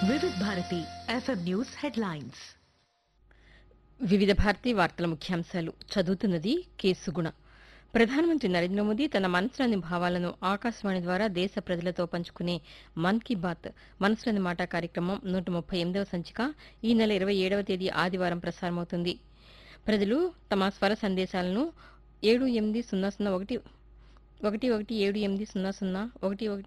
వివిధ Bharati FM news headlines వివిధ భారతీ వార్తల ముఖ్యాంశాలు చదువుతున్నది కేసుగుణ ప్రధానమంత్రి నరేంద్ర మోదీ తన మనసులోని భావాలను ఆకాశవాణి ద్వారా దేశ ప్రజలతో పంచుకునే మన్ కీ బాత్ మనసులోని మాట కార్యక్రమం నూట ముప్పై ఎనిమిదవ సంచిక ఈ నెల ఇరవై ఏడవ తేదీ ఆదివారం ప్రసారమవుతుంది ప్రజలు తమ స్వర సందేశాలను ఏడు ఎనిమిది సున్నా సున్నా ఒకటి ఒకటి ఒకటి ఏడు ఎనిమిది సున్నా సున్నా ఒకటి ఒకటి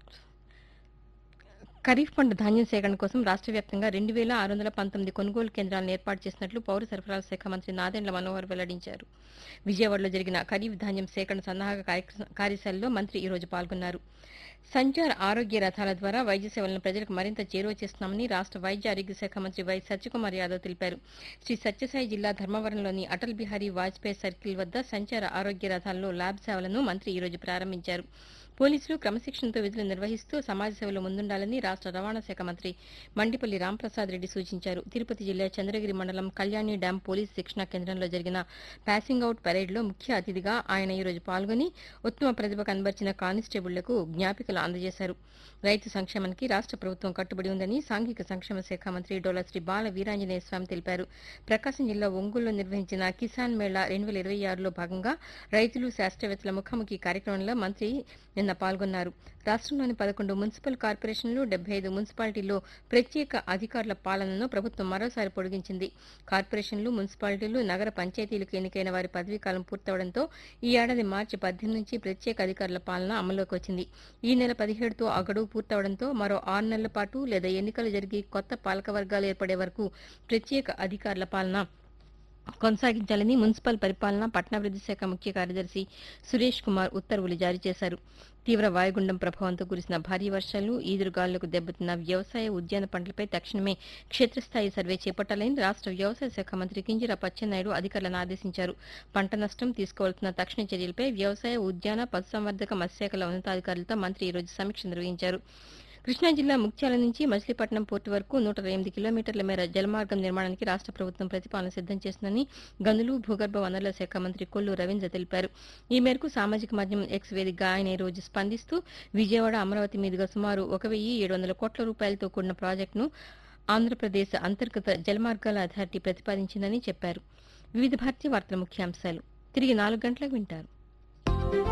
ఖరీఫ్ పంట ధాన్యం సేకరణ కోసం రాష్ట్ర వ్యాప్తంగా రెండు వేల ఆరు వందల పంతొమ్మిది కొనుగోలు కేంద్రాలను ఏర్పాటు చేసినట్లు పౌర సరఫరాల శాఖ మంత్రి నాదెండ్ల మనోహర్ వెల్లడించారు విజయవాడలో జరిగిన ఖరీఫ్ ధాన్యం సేకరణ సన్నాహక కార్యక్ర- కార్యశాలలో మంత్రి ఈ రోజు పాల్గొన్నారు సంచార్ ఆరోగ్య రథాల ద్వారా వైద్య సేవలను ప్రజలకు మరింత చేరువ చేస్తున్నామని రాష్ట్ర వైద్య ఆరోగ్య శాఖ మంత్రి వై సత్యకుమార్ యాదవ్ తెలిపారు శ్రీ సత్యసాయి జిల్లా ధర్మవరంలోని అటల్ బిహారీ వాజ్పేయి సర్కిల్ వద్ద సంచార ఆరోగ్య రథాల్లో ల్యాబ్ సేవలను మంత్రి ఈ రోజు ప్రారంభించారు పోలీసులు క్రమశిక్షణతో విధులు నిర్వహిస్తూ సమాజ సేవలో ముందుండాలని రాష్ట్ర రవాణా శాఖ మంత్రి మండిపల్లి రాంప్రసాద్ రెడ్డి సూచించారు తిరుపతి జిల్లా చంద్రగిరి మండలం కళ్యాణి డ్యాం పోలీస్ శిక్షణా కేంద్రంలో జరిగిన పాసింగ్ అవుట్ పరేడ్లో ముఖ్య అతిథిగా ఆయన ఈ రోజు పాల్గొని ఉత్తమ ప్రతిభ కనబర్చిన కానిస్టేబుళ్లకు జ్ఞాపికలు అందజేశారు రైతు సంక్షేమానికి రాష్ట్ర ప్రభుత్వం కట్టుబడి ఉందని సాంఘిక సంక్షేమ శాఖ మంత్రి డోలా శ్రీ బాల వీరాంజనేయ స్వామి తెలిపారు ప్రకాశం జిల్లా ఒంగోలులో నిర్వహించిన కిసాన్ మేళా రెండు వేల ఇరవై ఆరులో భాగంగా రైతులు శాస్త్రవేత్తల ముఖాముఖి కార్యక్రమంలో మంత్రి నిన్న పాల్గొన్నారు రాష్ట్రంలోని పదకొండు మున్సిపల్ కార్పొరేషన్లు డెబ్బై ఐదు మున్సిపాలిటీల్లో ప్రత్యేక అధికారుల పాలనను ప్రభుత్వం మరోసారి పొడిగించింది కార్పొరేషన్లు మున్సిపాలిటీలు నగర పంచాయతీలకు ఎన్నికైన వారి పదవీకాలం పూర్తవడంతో ఈ ఏడాది మార్చి పద్దెనిమిది నుంచి ప్రత్యేక అధికారుల పాలన అమల్లోకి వచ్చింది ఈ నెల పదిహేడుతో ఆ గడువు పూర్తవడంతో మరో ఆరు నెలల పాటు లేదా ఎన్నికలు జరిగి కొత్త పాలక వర్గాలు ఏర్పడే వరకు ప్రత్యేక అధికారుల పాలన కొనసాగించాలని మున్సిపల్ పరిపాలన పట్టణాభివృద్ది శాఖ ముఖ్య కార్యదర్శి సురేష్ కుమార్ ఉత్తర్వులు జారీ చేశారు తీవ్ర వాయుగుండం ప్రభావంతో కురిసిన భారీ వర్షాలు ఈదురుగాలులకు దెబ్బతిన్న వ్యవసాయ ఉద్యాన పంటలపై తక్షణమే క్షేత్రస్థాయి సర్వే చేపట్టాలని రాష్ట్ర వ్యవసాయ శాఖ మంత్రి కింజర పచ్చెన్నాయుడు అధికారులను ఆదేశించారు పంట నష్టం తీసుకోవాల్సిన తక్షణ చర్యలపై వ్యవసాయ ఉద్యాన పశుసంవర్ధక మత్స్యశాఖల ఉన్నతాధికారులతో మంత్రి ఈ రోజు సమీక్ష నిర్వహించారు కృష్ణా జిల్లా ముత్యాల నుంచి మచిలీపట్నం పోర్టు వరకు నూట ఎనిమిది కిలోమీటర్ల మేర జలమార్గం నిర్మాణానికి రాష్ట్ర ప్రభుత్వం ప్రతిపాదన సిద్దం చేస్తుందని గనులు భూగర్భ వనరుల శాఖ మంత్రి కొల్లు రవీంద్ర తెలిపారు ఈ మేరకు సామాజిక మాధ్యమం ఎక్స్ వేదికగా ఆయన ఈ రోజు స్పందిస్తూ విజయవాడ అమరావతి మీదుగా సుమారు ఒక వెయ్యి ఏడు వందల కోట్ల రూపాయలతో కూడిన ప్రాజెక్టును ఆంధ్రప్రదేశ్ అంతర్గత జలమార్గాల అథారిటీ ప్రతిపాదించిందని చెప్పారు వివిధ భారతీయ వార్తల ముఖ్యాంశాలు తిరిగి నాలుగు గంటలకు వింటారు